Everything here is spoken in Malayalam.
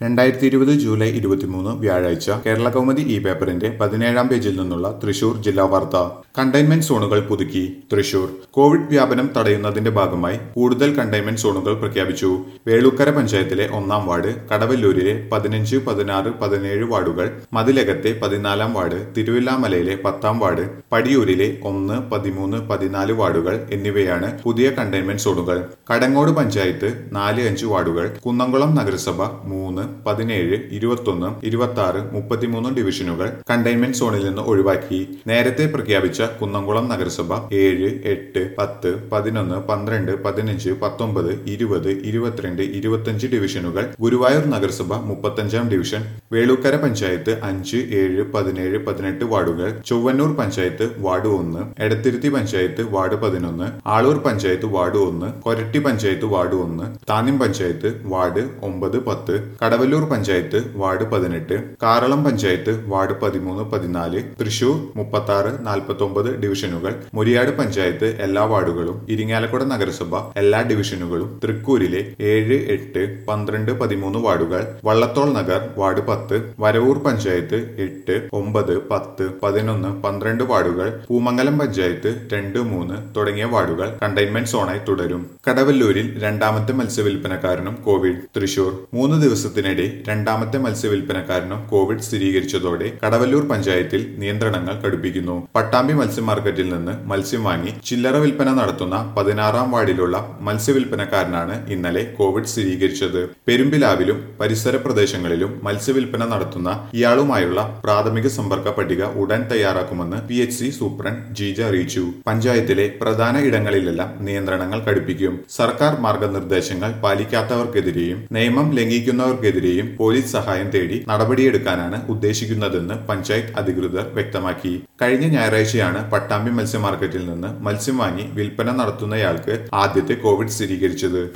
രണ്ടായിരത്തി ഇരുപത് ജൂലൈ ഇരുപത്തിമൂന്ന് വ്യാഴാഴ്ച കേരള കൗമുദി ഇ പേപ്പറിന്റെ പതിനേഴാം പേജിൽ നിന്നുള്ള തൃശൂർ ജില്ലാ വാർത്ത കണ്ടെയ്ൻമെന്റ് സോണുകൾ പുതുക്കി തൃശൂർ കോവിഡ് വ്യാപനം തടയുന്നതിന്റെ ഭാഗമായി കൂടുതൽ കണ്ടെയ്ൻമെന്റ് സോണുകൾ പ്രഖ്യാപിച്ചു വേളൂക്കര പഞ്ചായത്തിലെ ഒന്നാം വാർഡ് കടവല്ലൂരിലെ പതിനഞ്ച് പതിനാറ് പതിനേഴ് വാർഡുകൾ മതിലകത്തെ പതിനാലാം വാർഡ് തിരുവില്ലാമലയിലെ പത്താം വാർഡ് പടിയൂരിലെ ഒന്ന് പതിമൂന്ന് പതിനാല് വാർഡുകൾ എന്നിവയാണ് പുതിയ കണ്ടെയ്ൻമെന്റ് സോണുകൾ കടങ്ങോട് പഞ്ചായത്ത് നാല് അഞ്ച് വാർഡുകൾ കുന്നംകുളം നഗരസഭ മൂന്ന് പതിനേഴ് ഇരുപത്തൊന്ന് ഇരുപത്തി ആറ് മുപ്പത്തിമൂന്ന് ഡിവിഷനുകൾ കണ്ടെയ്ൻമെന്റ് സോണിൽ നിന്ന് ഒഴിവാക്കി നേരത്തെ പ്രഖ്യാപിച്ച കുന്നംകുളം നഗരസഭ ഏഴ് എട്ട് പത്ത് പതിനൊന്ന് പന്ത്രണ്ട് പതിനഞ്ച് പത്തൊമ്പത് ഇരുപത് ഇരുപത്തിരണ്ട് ഇരുപത്തിയഞ്ച് ഡിവിഷനുകൾ ഗുരുവായൂർ നഗരസഭ മുപ്പത്തഞ്ചാം ഡിവിഷൻ വേളൂക്കര പഞ്ചായത്ത് അഞ്ച് ഏഴ് പതിനേഴ് പതിനെട്ട് വാർഡുകൾ ചൊവ്വന്നൂർ പഞ്ചായത്ത് വാർഡ് ഒന്ന് എടത്തിരുത്തി പഞ്ചായത്ത് വാർഡ് പതിനൊന്ന് ആളൂർ പഞ്ചായത്ത് വാർഡ് ഒന്ന് കൊരട്ടി പഞ്ചായത്ത് വാർഡ് ഒന്ന് താന്യം പഞ്ചായത്ത് വാർഡ് ഒമ്പത് പത്ത് കടവല്ലൂർ പഞ്ചായത്ത് വാർഡ് പതിനെട്ട് കാറളം പഞ്ചായത്ത് വാർഡ് പതിമൂന്ന് പതിനാല് തൃശൂർ മുപ്പത്തി ആറ് നാൽപ്പത്തി ഒമ്പത് ഡിവിഷനുകൾ മുരിയാട് പഞ്ചായത്ത് എല്ലാ വാർഡുകളും ഇരിങ്ങാലക്കുട നഗരസഭ എല്ലാ ഡിവിഷനുകളും തൃക്കൂരിലെ ഏഴ് എട്ട് പന്ത്രണ്ട് പതിമൂന്ന് വാർഡുകൾ വള്ളത്തോൾ നഗർ വാർഡ് പത്ത് വരവൂർ പഞ്ചായത്ത് എട്ട് ഒമ്പത് പത്ത് പതിനൊന്ന് പന്ത്രണ്ട് വാർഡുകൾ പൂമംഗലം പഞ്ചായത്ത് രണ്ട് മൂന്ന് തുടങ്ങിയ വാർഡുകൾ കണ്ടെയ്ൻമെന്റ് സോണായി തുടരും കടവല്ലൂരിൽ രണ്ടാമത്തെ മത്സ്യവില്പനക്കാരനും കോവിഡ് തൃശൂർ മൂന്ന് ദിവസത്തിനിടെ രണ്ടാമത്തെ മത്സ്യവില്പനക്കാരനും കോവിഡ് സ്ഥിരീകരിച്ചതോടെ കടവല്ലൂർ പഞ്ചായത്തിൽ നിയന്ത്രണങ്ങൾ കടുപ്പിക്കുന്നു പട്ടാമ്പി മത്സ്യ മാർക്കറ്റിൽ നിന്ന് മത്സ്യം വാങ്ങി ചില്ലറ വിൽപ്പന നടത്തുന്ന പതിനാറാം വാർഡിലുള്ള മത്സ്യവില്പനക്കാരനാണ് ഇന്നലെ കോവിഡ് സ്ഥിരീകരിച്ചത് പെരുമ്പിലാവിലും പരിസര പ്രദേശങ്ങളിലും മത്സ്യവില്പന നടത്തുന്ന ഇയാളുമായുള്ള പ്രാഥമിക സമ്പർക്ക പട്ടിക ഉടൻ തയ്യാറാക്കുമെന്ന് P H C superintendent Jeeja അറിയിച്ചു പഞ്ചായത്തിലെ പ്രധാന ഇടങ്ങളിലെല്ലാം നിയന്ത്രണങ്ങൾ കടുപ്പിക്കും സർക്കാർ മാർഗനിർദ്ദേശങ്ങൾ പാലിക്കാത്തവർക്കെതിരെയും നിയമം ലംഘിക്കുന്നവർക്കെതിരെയും പോലീസ് സഹായം തേടി നടപടിയെടുക്കാനാണ് ഉദ്ദേശിക്കുന്നതെന്ന് പഞ്ചായത്ത് അധികൃതർ വ്യക്തമാക്കി കഴിഞ്ഞ ഞായറാഴ്ചയാണ് പട്ടാമ്പി മത്സ്യ മാർക്കറ്റിൽ നിന്ന് മത്സ്യം വാങ്ങി വിൽപ്പന നടത്തുന്നയാൾക്ക് ആദ്യത്തെ കോവിഡ് സ്ഥിരീകരിച്ചത്